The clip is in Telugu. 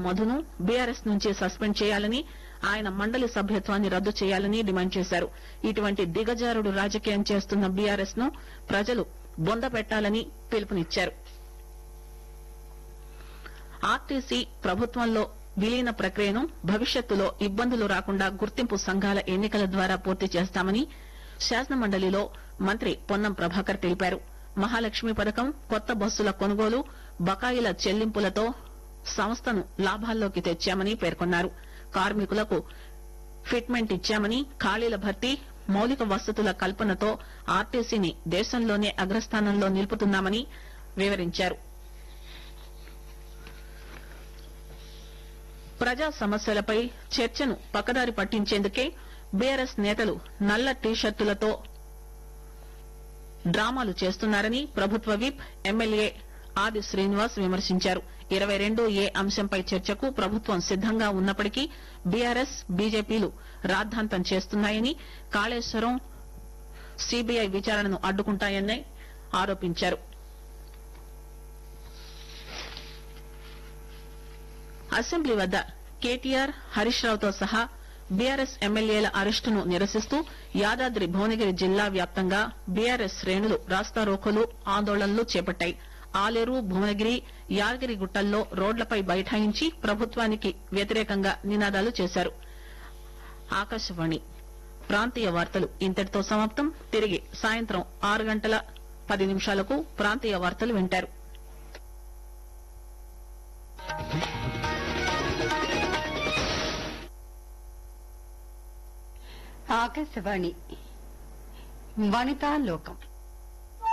మధును బీఆర్ఎస్ నుంచి సస్పెండ్ చేయాలని ఆయన మండలి సభ్యత్వాన్ని రద్దు చేయాలని డిమాండ్ చేశారు ఇటువంటి దిగజారుడు రాజకీయం చేస్తున్న బీఆర్ఎస్ ను ప్రజలు బొంద పెట్టాలని పిలుపునిచ్చారు ఆర్టీసీ ప్రభుత్వంలో విలీన ప్రక్రియను భవిష్యత్తులో ఇబ్బందులు రాకుండా గుర్తింపు సంఘాల ఎన్నికల ద్వారా పూర్తి చేస్తామని శాసనమండలిలో మంత్రి పొన్నం ప్రభాకర్ తెలిపారు మహాలక్ష్మి పథకం కొత్త బస్సుల కొనుగోలు బకాయిల చెల్లింపులతో సంస్థను లాభాల్లోకి తెచ్చామని పేర్కొన్నారు కార్మికులకు ఫిట్మెంట్ ఇచ్చామని ఖాళీల భర్తీ మౌలిక వసతుల కల్పనతో ఆర్టీసీని దేశంలోనే అగ్రస్థానంలో నిలుపుతున్నామని వివరించారు ప్రజా సమస్యలపై చర్చను పక్కదారి పట్టించేందుకే బీఆర్ఎస్ నేతలు నల్ల టీషర్టులతో డ్రామాలు చేస్తున్నారని ప్రభుత్వ విప్ ఎమ్మెల్యే ఆది శ్రీనివాస్ విమర్శించారు ఇరవై రెండు ఏ అంశంపై చర్చకు ప్రభుత్వం సిద్దంగా ఉన్నప్పటికీ బీఆర్ఎస్ బీజేపీలు రాద్ధాంతం చేస్తున్నాయని కాళేశ్వరం సీబీఐ విచారణను అడ్డుకుంటాయని ఆరోపించారు అసెంబ్లీ వద్ద కేటీఆర్ హరీష్ రావుతో సహా బీఆర్ఎస్ ఎమ్మెల్యేల అరెస్టును నిరసిస్తూ యాదాద్రి భువనగిరి జిల్లా వ్యాప్తంగా బీఆర్ఎస్ శ్రేణులు రాస్తారోకోలు ఆందోళనలు చేపట్టాయి ఆలేరు భువనగిరి యాదగిరిగుట్టల్లో రోడ్లపై బైఠాయించి ప్రభుత్వానికి వ్యతిరేకంగా నినాదాలు చేశారు ఆకాశవాణి ప్రాంతీయ వార్తలు ఇంతటితో సమాప్తం తిరిగి సాయంత్రం ఆరు గంటల పది నిమిషాలకు ప్రాంతీయ వార్తలు వింటారు ఆకాశవాణి వనితా లోకం